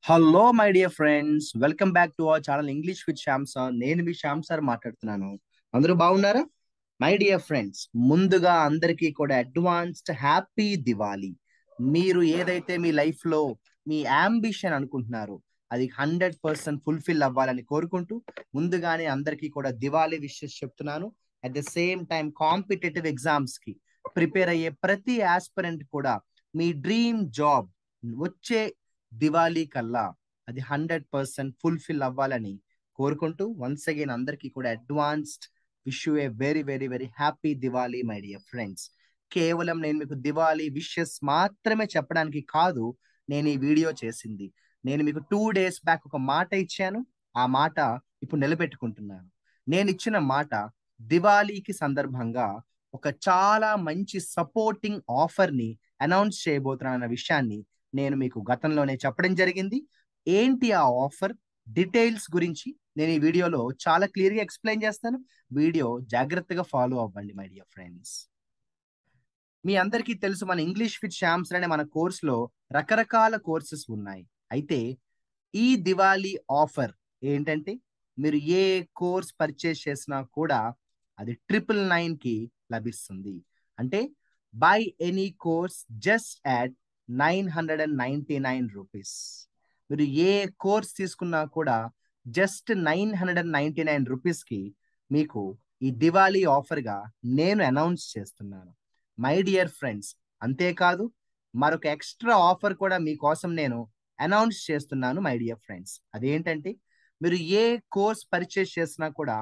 hello my dear friends welcome back to our channel English with Shyam sir నేను మీ Shyam sir మాట్లాడుతున్నాను అందరూ బాగున్నారా మై డియర్ ఫ్రెండ్స్ ముందుగా అందరికీ కూడా అడ్వాన్స్డ్ హ్యాపీ దివాలి మీరు ఏదైతే మీ లైఫ్ లో మీ అంబిషన్ అనుకుంటున్నారో అది హండ్రెడ్ పర్సెంట్ ఫుల్ఫిల్ అవ్వాలని కోరుకుంటూ ముందుగానే అందరికీ కూడా దివాలి విషెస్ చెప్తున్నాను at the same time competitive exams కి ప్రిపేర్ అయ్యే ప్రతి ఆస్పిరెంట్ కూడా మీ డ్రీమ్ జాబ్ వచ్చే దివాళీ కల్లా అది హండ్రెడ్ పర్సెంట్ ఫుల్ఫిల్ అవ్వాలని కోరుకుంటూ వన్స్ అగైన్ అందరికీ కూడా advanced wish you a very very very happy Diwali my dear friends కేవలం నేను మీకు దివాళీ విషెస్ మాత్రమే చెప్పడానికి కాదు నేను ఈ వీడియో చేసింది నేను మీకు టూ డేస్ బ్యాక్ ఒక మాట ఇచ్చాను ఆ మాట ఇప్పుడు నిలబెట్టుకుంటున్నాను నేను ఇచ్చిన మాట దివాళీకి సందర్భంగా ఒక చాలా మంచి సపోర్టింగ్ ఆఫర్ ని అనౌన్స్ చేయబోతున్నానన్న విషయాన్ని నేను మీకు గతంలోనే చెప్పడం జరిగింది ఏంటి ఆ ఆఫర్ డీటెయిల్స్ గురించి నేను ఈ వీడియోలో చాలా క్లియర్ గా ఎక్స్ప్లెయిన్ చేస్తాను వీడియో జాగ్రత్తగా ఫాలో అవ్వండి మై డియర్ ఫ్రెండ్స్ మీ అందరికీ తెలుసు మన ఇంగ్లీష్ విత్ శ్యామ్స్ అనే మన కోర్సులో రకరకాల కోర్సెస్ ఉన్నాయి అయితే ఈ దివాళీ ఆఫర్ ఏంటంటే మీరు ఏ కోర్స్ పర్చేస్ చేసినా కూడా అది ట్రిపుల్ నైన్ కి లభిస్తుంది అంటే by any course just at nine hundred and ninety nine rupees మీరు ఏ కోర్స్ తీసుకున్నా కూడా just nine hundred and ninety nine రూపీస్కి మీకు ఈ దివాళీ ఆఫర్గా నేను అనౌన్స్ చేస్తున్నాను మై డియర్ ఫ్రెండ్స్ అంతేకాదు మరొక ఎక్స్ట్రా ఆఫర్ కూడా మీకోసం నేను అనౌన్స్ చేస్తున్నాను మై డియర్ ఫ్రెండ్స్ అదేంటంటే మీరు ఏ కోర్స్ పర్చేస్ చేసినా కూడా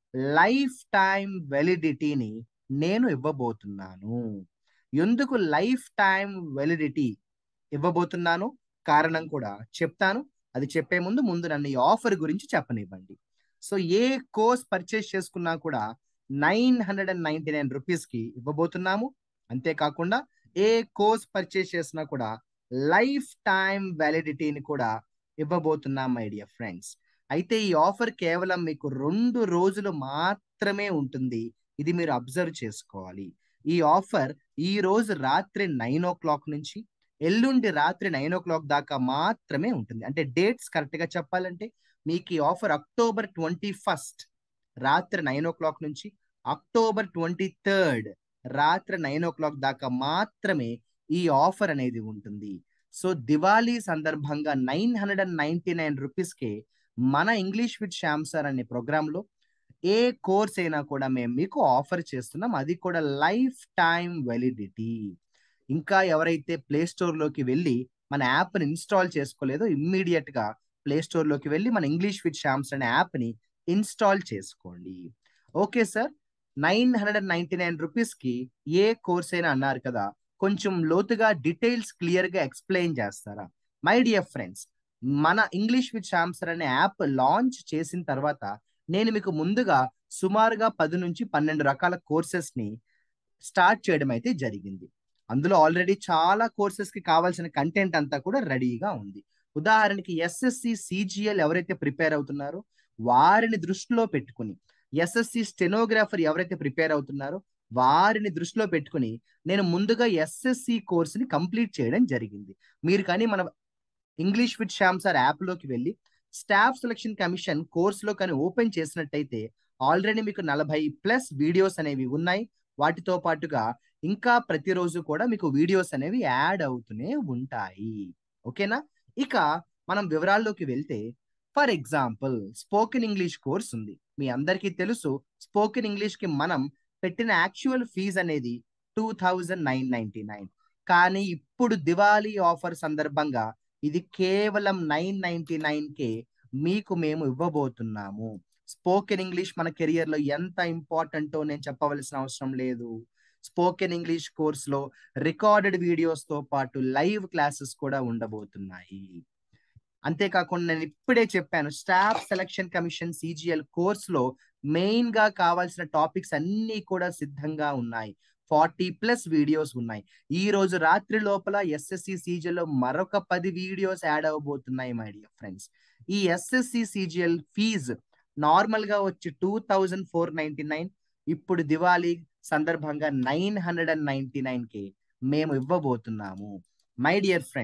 లైఫ్ టైం వెలిడిటీని నేను ఇవ్వబోతున్నాను ఎందుకు లైఫ్ టైం వెలిడిటీ ఇవ్వబోతున్నాను కారణం కూడా చెప్తాను అది చెప్పే ముందు ముందు నన్ను ఈ ఆఫర్ గురించి చెప్పనివ్వండి సో ఏ కోర్స్ పర్చేస్ చేసుకున్నా కూడా nine hundred and ninety nine రూపీస్కి ఇవ్వబోతున్నాము అంతేకాకుండా ఏ కోర్స్ పర్చేస్ చేసినా కూడా లైఫ్ టైం వ్యాలిడిటీని కూడా ఇవ్వబోతున్నాం మై డియర్ ఫ్రెండ్స్ అయితే ఈ ఆఫర్ కేవలం మీకు రెండు రోజులు మాత్రమే ఉంటుంది ఇది మీరు అబ్జర్వ్ చేసుకోవాలి ఈ ఆఫర్ ఈ రోజు రాత్రి నైన్ ఓ క్లాక్ నుంచి ఎల్లుండి రాత్రి నైన్ ఓ క్లాక్ దాకా మాత్రమే ఉంటుంది అంటే డేట్స్ కరెక్ట్ గా చెప్పాలంటే మీకు ఈ ఆఫర్ అక్టోబర్ ట్వంటీ ఫస్ట్ రాత్రి నైన్ ఓ క్లాక్ నుంచి అక్టోబర్ ట్వంటీ థర్డ్ రాత్రి నైన్ ఓ క్లాక్ దాకా మాత్రమే ఈ ఆఫర్ అనేది ఉంటుంది సో దివాళీ సందర్భంగా nine hundred and ninety nine రూపీస్కే మన ఇంగ్లీష్ విత్ శ్యామ్ సార్ అనే ప్రోగ్రాంలో ఏ కోర్స్ అయినా కూడా మేము మీకు ఆఫర్ చేస్తున్నాం అది కూడా లైఫ్ టైం వెలిడిటీ ఇంకా ఎవరైతే ప్లే స్టోర్లోకి వెళ్ళి మన యాప్ని ఇన్స్టాల్ చేసుకోలేదో ఇమ్మీడియట్ గా ప్లే స్టోర్లోకి వెళ్ళి మన ఇంగ్లీష్ విత్ శ్యామ్స్ అనే యాప్ని ఇన్స్టాల్ చేసుకోండి okay sir nine hundred and ninety nine రూపీస్కి ఏ కోర్స్ అయినా అన్నారు కదా కొంచెం లోతుగా డీటెయిల్స్ క్లియర్గా ఎక్స్ప్లెయిన్ చేస్తారా మై డియర్ ఫ్రెండ్స్ మన ఇంగ్లీష్ విత్ శ్యామ్సర్ అనే యాప్ లాంచ్ చేసిన తర్వాత నేను మీకు ముందుగా సుమారుగా పది నుంచి పన్నెండు రకాల కోర్సెస్ ని స్టార్ట్ చేయడం అయితే జరిగింది అందులో ఆల్రెడీ చాలా కోర్సెస్ కి కావాల్సిన కంటెంట్ అంతా కూడా రెడీగా ఉంది ఉదాహరణకి ఎస్ఎస్సి సిజిఎల్ ఎవరైతే ప్రిపేర్ అవుతున్నారో వారిని దృష్టిలో పెట్టుకుని ఎస్ఎస్సి స్టెనోగ్రాఫర్ ఎవరైతే ప్రిపేర్ అవుతున్నారో వారిని దృష్టిలో పెట్టుకుని నేను ముందుగా ఎస్ఎస్సి కోర్సుని కంప్లీట్ చేయడం జరిగింది మీరు కానీ మన ఇంగ్లీష్ విత్ శ్యామ్ సార్ యాప్లోకి వెళ్ళి స్టాఫ్ సెలక్షన్ కమిషన్ కోర్సులో కానీ ఓపెన్ చేసినట్టయితే ఆల్రెడీ మీకు నలభై ప్లస్ వీడియోస్ అనేవి ఉన్నాయి వాటితో పాటుగా ఇంకా ప్రతిరోజు కూడా మీకు వీడియోస్ అనేవి యాడ్ అవుతూనే ఉంటాయి ఓకేనా ఇక మనం వివరాల్లోకి వెళ్తే for example spoken English course ఉంది మీ అందరికీ తెలుసు స్పోకెన్ ఇంగ్లీష్ కి మనం పెట్టిన యాక్చువల్ ఫీజ్ అనేది two thousand nine ninety nine కానీ ఇప్పుడు దివాళీ ఆఫర్ సందర్భంగా ఇది కేవలం నైన్ నైన్టీ నైన్ కే మీకు మేము ఇవ్వబోతున్నాము స్పోకెన్ ఇంగ్లీష్ మన కెరియర్ లో ఎంత ఇంపార్టెంటో నేను చెప్పవలసిన అవసరం లేదు స్పోకెన్ ఇంగ్లీష్ కోర్స్ లో రికార్డెడ్ వీడియోస్ తో పాటు లైవ్ క్లాసెస్ కూడా ఉండబోతున్నాయి అంతేకాకుండా నేను ఇప్పుడే చెప్పాను staff selection commission CGL course లో మెయిన్ గా కావాల్సిన టాపిక్స్ అన్ని కూడా సిద్ధంగా ఉన్నాయి ఫార్టీ ప్లస్ వీడియోస్ ఉన్నాయి ఈ రోజు రాత్రి లోపల ఎస్ఎస్సి సిజిఎల్ లో మరొక పది వీడియోస్ యాడ్ అవబోతున్నాయి మై డియర్ ఫ్రెండ్స్ ఈ ఎస్ఎస్సి సిజిఎల్ ఫీజ్ నార్మల్ గా వచ్చి two thousand four ninety nine ఇప్పుడు దివాళీ సందర్భంగా nine hundred and ninety nine కి మేము ఇవ్వబోతున్నాము మై డియర్ ఫ్రెండ్స్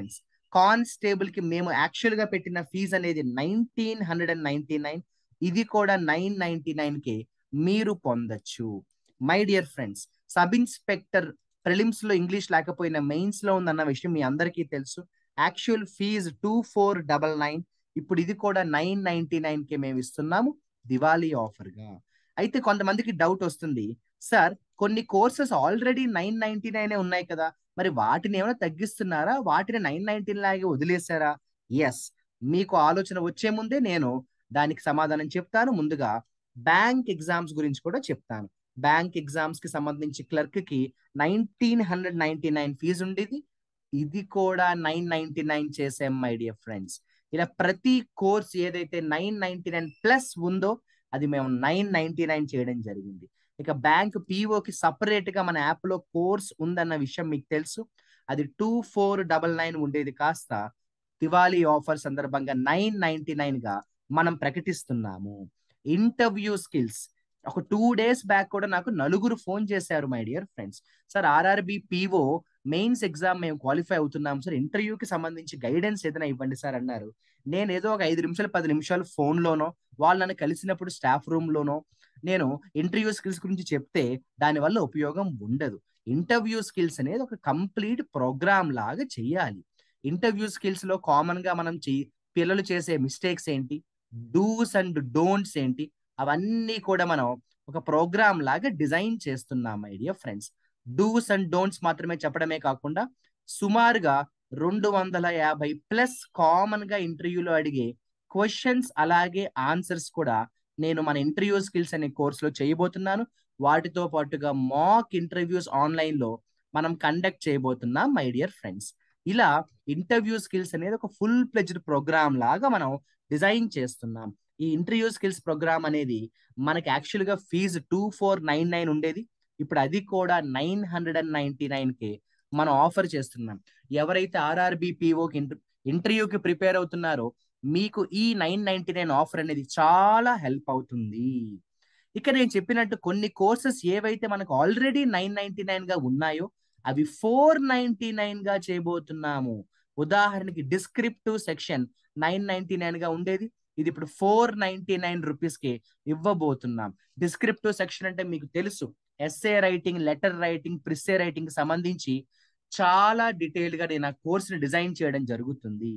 కానిస్టేబుల్ కి మేము యాక్చువల్ గా పెట్టిన ఫీజు అనేది nineteen hundred and ninety nine ఇది కూడా నైన్ నైన్టీ నైన్ కి మీరు పొందొచ్చు my dear friends sub inspector prelims లో ఇంగ్లీష్ లేకపోయినా మెయిన్స్ లో ఉందన్న విషయం మీ అందరికీ తెలుసు actual fees two four double nine ఇప్పుడు ఇది కూడా నైన్ నైన్టీ నైన్ కి మేము ఇస్తున్నాము దివాళీ ఆఫర్ గా అయితే కొంతమందికి డౌట్ వస్తుంది సార్ కొన్ని courses already nine ninety nine ఉన్నాయి కదా మరి వాటిని ఏమైనా తగ్గిస్తున్నారా వాటిని నైన్ నైన్టీన్ లాగే వదిలేశారా ఎస్ మీకు ఆలోచన వచ్చే ముందే నేను దానికి సమాధానం చెప్తాను ముందుగా బ్యాంక్ ఎగ్జామ్స్ గురించి కూడా చెప్తాను బ్యాంక్ ఎగ్జామ్స్ కి సంబంధించి క్లర్క్ కి nineteen hundred ninety nine fee ఉండేది ఇది కూడా నైన్ నైన్టీ నైన్ చేసాం మై డియర్ ఫ్రెండ్స్ ఇలా ప్రతి కోర్స్ ఏదైతే నైన్ నైన్టీ నైన్ ప్లస్ ఉందో అది మేము నైన్ నైన్టీ నైన్ చేయడం జరిగింది ఇక బ్యాంక్ పీఓకి సపరేట్ గా మన యాప్ లో కోర్స్ ఉందన్న విషయం మీకు తెలుసు అది టూ ఫోర్ డబల్ నైన్ ఉండేది కాస్త దివాళీ ఆఫర్ సందర్భంగా నైన్ నైన్టీ నైన్ గా మనం ప్రకటిస్తున్నాము ఇంటర్వ్యూ స్కిల్స్ ఒక టూ డేస్ బ్యాక్ కూడా నాకు నలుగురు ఫోన్ చేశారు my dear friends sir RRB PO mains exam మేము క్వాలిఫై అవుతున్నాం సార్ ఇంటర్వ్యూకి సంబంధించి గైడెన్స్ ఏదైనా ఇవ్వండి సార్ అన్నారు నేను ఏదో ఒక ఐదు నిమిషాలు పది నిమిషాలు ఫోన్లోనో వాళ్ళు నన్ను కలిసినప్పుడు స్టాఫ్ రూమ్లోనో నేను ఇంటర్వ్యూ స్కిల్స్ గురించి చెప్తే దానివల్ల ఉపయోగం ఉండదు ఇంటర్వ్యూ స్కిల్స్ అనేది ఒక కంప్లీట్ ప్రోగ్రామ్ లాగా చెయ్యాలి ఇంటర్వ్యూ స్కిల్స్ లో కామన్ గా మనం పిల్లలు చేసే మిస్టేక్స్ ఏంటి డూస్ అండ్ డోంట్స్ ఏంటి అవన్నీ కూడా మనం ఒక ప్రోగ్రామ్ లాగా డిజైన్ చేస్తున్నాం my dear friends dos and don'ts మాత్రమే చెప్పడమే కాకుండా సుమారుగా రెండు వందల యాభై ప్లస్ కామన్ గా ఇంటర్వ్యూలో అడిగే క్వశ్చన్స్ అలాగే ఆన్సర్స్ కూడా నేను మన ఇంటర్వ్యూ స్కిల్స్ అనే కోర్సులో చేయబోతున్నాను వాటితో పాటుగా మాక్ ఇంటర్వ్యూస్ ఆన్లైన్ లో మనం కండక్ట్ చేయబోతున్నాం మై డియర్ ఫ్రెండ్స్ ఇలా ఇంటర్వ్యూ స్కిల్స్ అనేది ఒక ఫుల్ ప్లెజ్డ్ ప్రోగ్రామ్ లాగా మనం డిజైన్ చేస్తున్నాం ఈ ఇంటర్వ్యూ స్కిల్స్ ప్రోగ్రామ్ అనేది మనకి యాక్చువల్ గా fee two four nine nine ఉండేది ఇప్పుడు అది కూడా nine hundred and ninety nine కి మనం ఆఫర్ చేస్తున్నాం ఎవరైతే ఆర్ఆర్బి పిఓకి ఇంటర్వ్యూకి ప్రిపేర్ అవుతున్నారో మీకు ఈ నైన్ నైన్టీ నైన్ ఆఫర్ అనేది చాలా హెల్ప్ అవుతుంది ఇక నేను చెప్పినట్టు కొన్ని కోర్సెస్ ఏవైతే మనకు ఆల్రెడీ నైన్ నైన్టీ నైన్ గా ఉన్నాయో అవి ఫోర్ నైన్టీ నైన్ గా చేయబోతున్నాము ఉదాహరణకి descriptive section nine ninety nine గా ఉండేది ఇది ఇప్పుడు ఫోర్ నైన్టీ నైన్ రూపీస్ కి ఇవ్వబోతున్నాం డిస్క్రిప్టివ్ సెక్షన్ అంటే మీకు తెలుసు essay writing letter writing precis writing సంబంధించి చాలా డీటెయిల్ గా నేను ఆ కోర్సుని డిజైన్ చేయడం జరుగుతుంది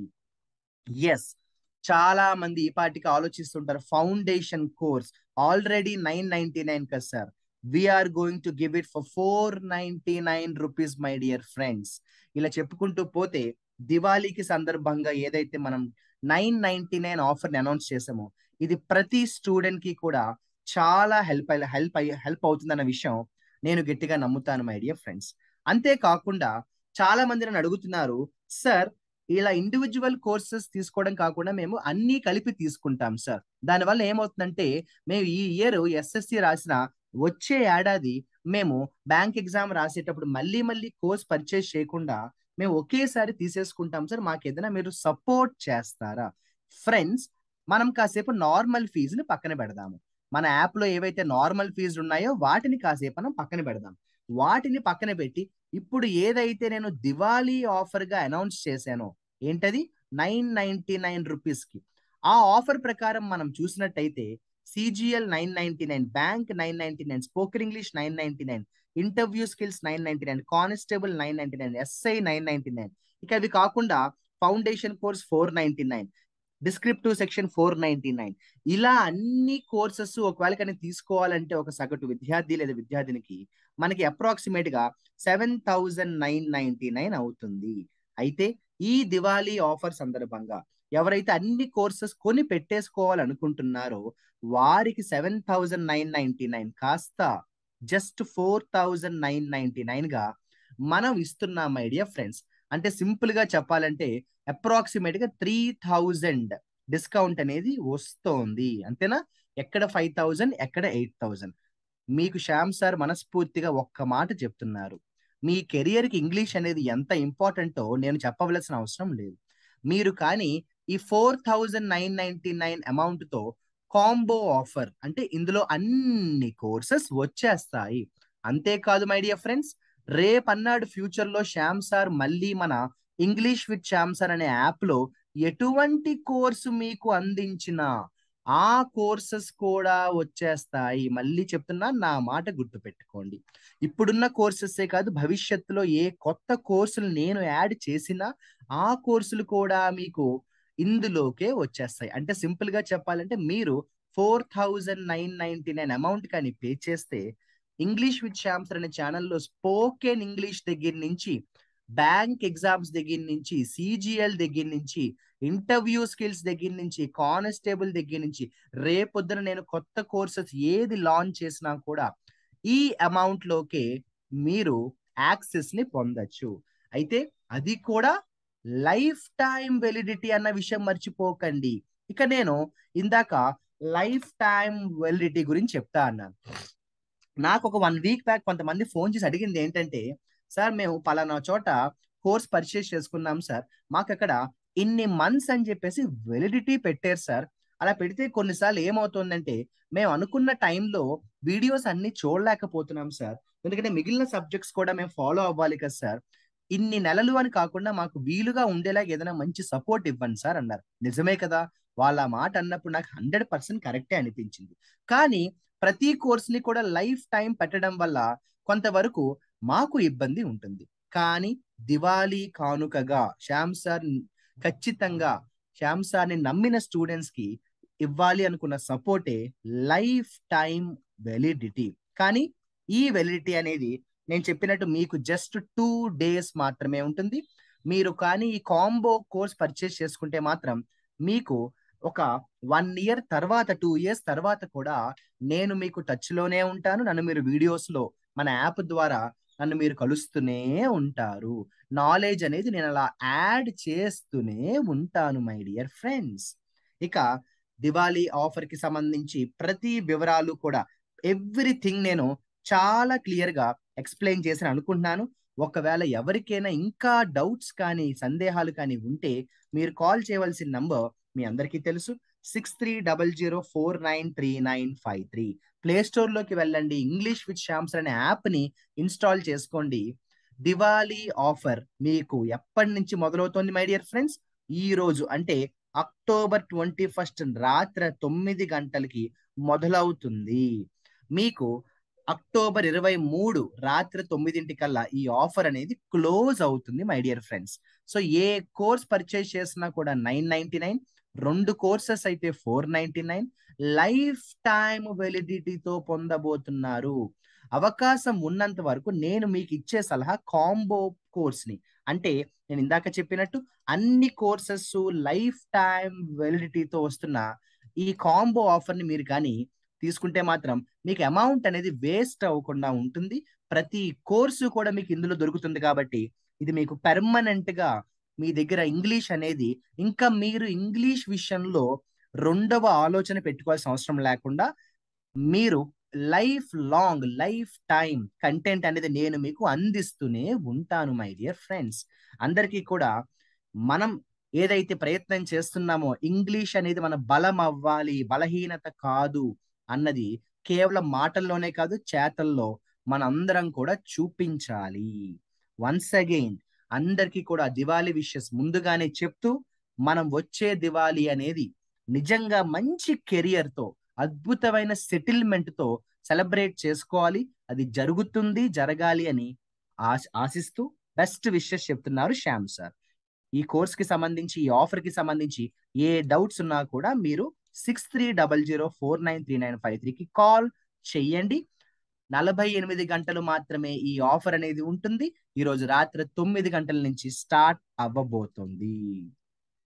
ఎస్ చాలా మంది ఈ పాటికి ఆలోచిస్తుంటారు foundation course already nine ninety nine కదా sir we're going to give it for four ninety nine rupees my dear friends ఇలా చెప్పుకుంటూ పోతే దివాళీకి సందర్భంగా ఏదైతే మనం నైన్ నైన్టీ నైన్ ఆఫర్ని అనౌన్స్ చేసామో ఇది ప్రతి స్టూడెంట్ కి కూడా చాలా హెల్ప్ హెల్ప్ హెల్ప్ అవుతుందన్న విషయం నేను గట్టిగా నమ్ముతాను మై డియర్ ఫ్రెండ్స్ అంతేకాకుండా చాలా మంది నన్ను అడుగుతున్నారు సార్ ఇలా ఇండివిజువల్ కోర్సెస్ తీసుకోవడం కాకుండా మేము అన్ని కలిపి తీసుకుంటాం సార్ దానివల్ల ఏమవుతుందంటే మేము ఈ ఇయర్ ఎస్ఎస్సి రాసిన వచ్చే ఏడాది మేము బ్యాంక్ ఎగ్జామ్ రాసేటప్పుడు మళ్ళీ మళ్ళీ కోర్స్ పర్చేస్ చేయకుండా మేము ఒకేసారి తీసేసుకుంటాం సార్ మాకు ఏదైనా మీరు సపోర్ట్ చేస్తారా ఫ్రెండ్స్ మనం కాసేపు నార్మల్ ఫీజుని పక్కన పెడదాము మన యాప్ లో ఏవైతే నార్మల్ ఫీజులు ఉన్నాయో వాటిని కాసేపు మనం పక్కన పెడదాం వాటిని పక్కన పెట్టి ఇప్పుడు ఏదైతే నేను దివాళీ ఆఫర్ గా అనౌన్స్ చేశానో ఏంటది నైన్ నైన్టీ నైన్ రూపీస్ కి ఆ ఆఫర్ ప్రకారం మనం చూసినట్టయితే CGL nine ninety nine bank nine ninety nine spoken English nine ninety nine interview skills nine ninety nine constable nine ninety nine SI nine ninety nine ఇక అవి కాకుండా foundation course four ninety nine descriptive section four ninety nine ఇలా అన్ని courses ఒకవేళ కానీ తీసుకోవాలంటే ఒక సగటు విద్యార్థి లేదా విద్యార్థినికి మనకి అప్రాక్సిమేట్ గా seven thousand nine ninety nine అవుతుంది అయితే ఈ దివాళీ ఆఫర్ సందర్భంగా ఎవరైతే అన్ని కోర్సెస్ కొని పెట్టేసుకోవాలనుకుంటున్నారో వారికి seven thousand nine ninety nine కాస్త just four thousand nine ninety nine గా మనం ఇస్తున్నాం మై డియర్ ఫ్రెండ్స్ అంటే సింపుల్ గా చెప్పాలంటే అప్రాక్సిమేట్ గా త్రీ థౌజండ్ డిస్కౌంట్ అనేది వస్తోంది అంతేనా ఎక్కడ ఫైవ్ థౌజండ్ ఎక్కడ ఎయిట్ థౌజండ్ మీకు శ్యామ్ సార్ మనస్ఫూర్తిగా ఒక్క మాట చెప్తున్నారు మీ కెరియర్ కి ఇంగ్లీష్ అనేది ఎంత ఇంపార్టెంటో నేను చెప్పవలసిన అవసరం లేదు మీరు కానీ ఈ four thousand nine ninety nine amount తో కాంబో ఆఫర్ అంటే ఇందులో అన్ని కోర్సెస్ వచ్చేస్తాయి అంతేకాదు మై డియర్ ఫ్రెండ్స్ రేపన్నాడు ఫ్యూచర్ లో శ్యామ్ సార్ మళ్ళీ మన ఇంగ్లీష్ విత్ శ్యామ్సర్ అనే యాప్ లో ఎటువంటి కోర్సు మీకు అందించినా ఆ కోర్సెస్ కూడా వచ్చేస్తాయి మళ్ళీ చెప్తున్నా నా మాట గుర్తు పెట్టుకోండి ఇప్పుడున్న కోర్సెసే కాదు భవిష్యత్తులో ఏ కొత్త కోర్సులు నేను యాడ్ చేసినా ఆ కోర్సులు కూడా మీకు ఇందులోకే వచ్చేస్తాయి అంటే సింపుల్ గా చెప్పాలంటే మీరు four thousand nine ninety nine amount కానీ పే చేస్తే ఇంగ్లీష్ విత్ శ్యామ్సర్ అనే ఛానల్లో స్పోకెన్ ఇంగ్లీష్ దగ్గర నుంచి బ్యాంక్ ఎగ్జామ్స్ దగ్గర నుంచి సిజిఎల్ దగ్గర నుంచి ఇంటర్వ్యూ స్కిల్స్ దగ్గర నుంచి కానిస్టేబుల్ దగ్గర నుంచి రేపొద్దున నేను కొత్త కోర్సెస్ ఏది లాంచ్ చేసినా కూడా ఈ అమౌంట్ లోకే మీరు యాక్సెస్ ని పొందొచ్చు అయితే అది కూడా లైఫ్ టైం వెలిడిటీ అన్న విషయం మర్చిపోకండి ఇక నేను ఇందాక లైఫ్ టైం వెలిడిటీ గురించి చెప్తా అన్నాను నాకు ఒక వన్ వీక్ బ్యాక్ కొంతమంది ఫోన్ చేసి అడిగింది ఏంటంటే సార్ మేము పలానా చోట కోర్స్ పర్చేస్ చేసుకున్నాం సార్ మాకు అక్కడ ఇన్ని మంత్స్ అని చెప్పేసి వెలిడిటీ పెట్టారు సార్ అలా పెడితే కొన్నిసార్లు ఏమవుతుందంటే మేము అనుకున్న టైంలో వీడియోస్ అన్ని చూడలేకపోతున్నాం సార్ ఎందుకంటే మిగిలిన సబ్జెక్ట్స్ కూడా మేము ఫాలో అవ్వాలి కదా సార్ ఇన్ని నెలలు అని కాకుండా మాకు వీలుగా ఉండేలా ఏదైనా మంచి సపోర్ట్ ఇవ్వండి సార్ అన్నారు నిజమే కదా వాళ్ళ మాట అన్నప్పుడు నాకు హండ్రెడ్ పర్సెంట్ కరెక్టే అనిపించింది కానీ ప్రతి కోర్స్ ని కూడా లైఫ్ టైం పెట్టడం వల్ల కొంతవరకు మాకు ఇబ్బంది ఉంటుంది కానీ దివాళీ కానుకగా శ్యామ్ సార్ ఖచ్చితంగా శ్యామ్ సార్ని నమ్మిన స్టూడెంట్స్ కి ఇవ్వాలి అనుకున్న సపోర్టే లైఫ్ టైం వెలిడిటీ కానీ ఈ వెలిడిటీ అనేది నేను చెప్పినట్టు మీకు జస్ట్ టూ డేస్ మాత్రమే ఉంటుంది మీరు కానీ ఈ కాంబో కోర్స్ పర్చేస్ చేసుకుంటే మాత్రం మీకు ఒక వన్ ఇయర్ తర్వాత టూ ఇయర్స్ తర్వాత కూడా నేను మీకు టచ్ లోనే ఉంటాను నన్ను మీరు వీడియోస్ లో మన యాప్ ద్వారా నన్ను మీరు కలుస్తూనే ఉంటారు నాలెడ్జ్ అనేది నేను అలా యాడ్ చేస్తూనే ఉంటాను మై డియర్ ఫ్రెండ్స్ ఇక దివాళీ ఆఫర్ కి సంబంధించి ప్రతి వివరాలు కూడా ఎవ్రీథింగ్ నేను చాలా క్లియర్ గా ఎక్స్ప్లెయిన్ చేసి అనుకుంటున్నాను ఒకవేళ ఎవరికైనా ఇంకా డౌట్స్ కానీ సందేహాలు కానీ ఉంటే మీరు కాల్ చేయవలసిన నంబర్ మీ అందరికీ తెలుసు six three double zero four nine three nine five three play store లోకి వెళ్ళండి ఇంగ్లీష్ విత్ షామ్స్ అనే యాప్ ని ఇన్స్టాల్ చేసుకోండి దివాళీ ఆఫర్ మీకు ఎప్పటి నుంచి మొదలవుతోంది మై డియర్ ఫ్రెండ్స్ ఈ రోజు అంటే అక్టోబర్ ట్వంటీ ఫస్ట్ రాత్రి తొమ్మిది గంటలకి మొదలవుతుంది మీకు అక్టోబర్ ఇరవై మూడు రాత్రి తొమ్మిదింటికల్లా ఈ ఆఫర్ అనేది క్లోజ్ అవుతుంది మై డియర్ ఫ్రెండ్స్ సో ఏ కోర్స్ పర్చేస్ చేసినా కూడా నైన్ నైన్టీ నైన్ రెండు కోర్సెస్ అయితే four ninety nine life time వెలిడిటీతో పొందబోతున్నారు అవకాశం ఉన్నంత వరకు నేను మీకు ఇచ్చే సలహా కాంబో కోర్స్ ని అంటే నేను ఇందాక చెప్పినట్టు అన్ని కోర్సెస్ లైఫ్ టైం వెలిడిటీతో వస్తున్న ఈ కాంబో ఆఫర్ ని మీరు కానీ తీసుకుంటే మాత్రం మీకు అమౌంట్ అనేది వేస్ట్ అవ్వకుండా ఉంటుంది ప్రతి కోర్సు కూడా మీకు ఇందులో దొరుకుతుంది కాబట్టి ఇది మీకు పెర్మనెంట్ గా మీ దగ్గర ఇంగ్లీష్ అనేది ఇంకా మీరు ఇంగ్లీష్ విషయంలో రెండవ ఆలోచన పెట్టుకోవాల్సిన అవసరం లేకుండా మీరు life long life time content అనేది నేను మీకు అందిస్తూనే ఉంటాను మై డియర్ ఫ్రెండ్స్ అందరికీ కూడా మనం ఏదైతే ప్రయత్నం చేస్తున్నామో ఇంగ్లీష్ అనేది మన బలం అవ్వాలి బలహీనత కాదు అన్నది కేవలం మాటల్లోనే కాదు చేతల్లో మనందరం కూడా చూపించాలి వన్స్ అగైన్ అందరికీ కూడా దివాళీ విషెస్ ముందుగానే చెప్తూ మనం వచ్చే దివాళీ అనేది నిజంగా మంచి కెరియర్ తో అద్భుతమైన సెటిల్మెంట్ తో సెలబ్రేట్ చేసుకోవాలి అది జరుగుతుంది జరగాలి అని ఆశిస్తూ బెస్ట్ విషెస్ చెప్తున్నారు శ్యామ్ సార్ ఈ కోర్స్ కి సంబంధించి ఈ ఆఫర్ కి సంబంధించి ఏ డౌట్స్ ఉన్నా కూడా మీరు six three double zero four nine three nine five త్రీకి కాల్ చెయ్యండి నలభై ఎనిమిది గంటలు మాత్రమే ఈ ఆఫర్ అనేది ఉంటుంది ఈ రోజు రాత్రి తొమ్మిది గంటల నుంచి స్టార్ట్ అవ్వబోతుంది